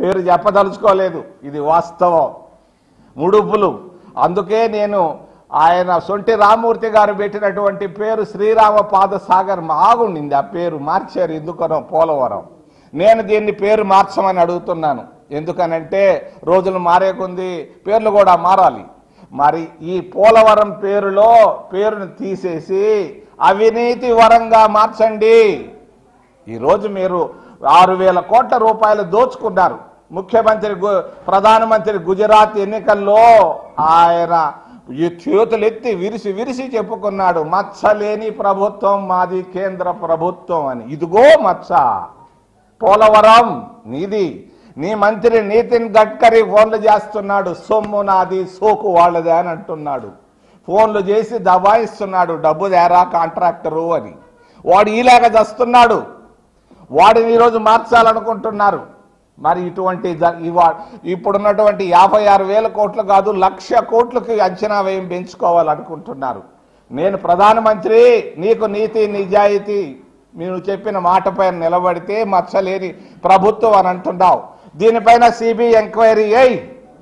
పేరు చెప్పదలుచుకోలేదు ఇది వాస్తవం ముడుపులు అందుకే నేను ఆయన సొంటి రామూర్తి గారు పెట్టినటువంటి పేరు శ్రీరామ పాద సాగర్ బాగుండింది ఆ పేరు మార్చారు ఎందుకనో పోలవరం నేను దీన్ని పేరు మార్చమని అడుగుతున్నాను ఎందుకనంటే రోజులు మారే కొంది పేర్లు కూడా మారాలి మరి ఈ పోలవరం పేరులో పేరును తీసేసి అవినీతి వరంగా మార్చండి ఈరోజు మీరు ఆరు వేల కోట్ల రూపాయలు దోచుకున్నారు ముఖ్యమంత్రి గు- ప్రధానమంత్రి గుజరాత్ ఎన్నికల్లో ఆయన ఈ చేతులు ఎత్తి విరిసి విరిసి చెప్పుకున్నాడు మచ్చలేని ప్రభుత్వం మాది కేంద్ర ప్రభుత్వం అని ఇదిగో మచ్చ పోలవరం నీది నీ మంత్రి నితిన్ గడ్కరీ ఫోన్లు చేస్తున్నాడు సొమ్ము నాది సోకు వాళ్ళదే అని అంటున్నాడు ఫోన్లు చేసి దబాయిస్తున్నాడు డబ్బు దేరా కాంట్రాక్టరు అని వాడు ఈలాగా చస్తున్నాడు వాడిని ఈరోజు మార్చాలనుకుంటున్నారు మరి ఇటువంటి జ- ఇవా- ఇప్పుడున్నటువంటి యాభై ఆరు వేల కోట్లు కాదు లక్ష కోట్లకి అంచనా వ్యయం పెంచుకోవాలనుకుంటున్నారు నేను ప్రధానమంత్రి నీకు నీతి నిజాయితీ మీరు చెప్పిన మాటపై నిలబడితే మచ్చలేని ప్రభుత్వం అని అంటున్నావు దీనిపైన సిబిఐ ఎంక్వైరీ అయి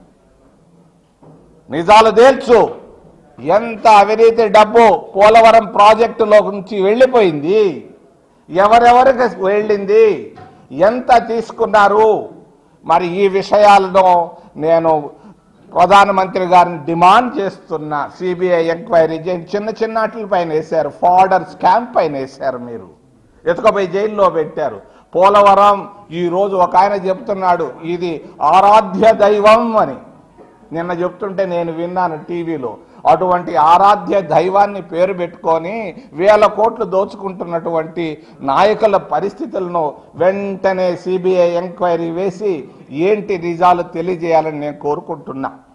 నిజాలు తేల్చు ఎంత అవినీతి డబ్బు పోలవరం ప్రాజెక్టులో నుంచి వెళ్ళిపోయింది ఎవరెవరికి వెళ్ళింది ఎంత తీసుకున్నారు మరి ఈ విషయాలను నేను ప్రధానమంత్రి గారిని డిమాండ్ చేస్తున్నా సిబిఐ ఎంక్వైరీ చేయండి చిన్న చిన్న వాటి పైన వేశారు ఫార్డర్ స్కామ్ పైన వేశారు మీరు ఎత్తుకపోయి జైల్లో పెట్టారు పోలవరం ఈ రోజు ఒక ఆయన చెప్తున్నాడు ఇది ఆరాధ్య దైవం అని నిన్న చెప్తుంటే నేను విన్నాను టీవీలో అటువంటి ఆరాధ్య దైవాన్ని పేరు పెట్టుకొని వేల కోట్లు దోచుకుంటున్నటువంటి నాయకుల పరిస్థితులను వెంటనే సిబిఐ ఎంక్వైరీ వేసి ఏంటి నిజాలు తెలియజేయాలని నేను కోరుకుంటున్నా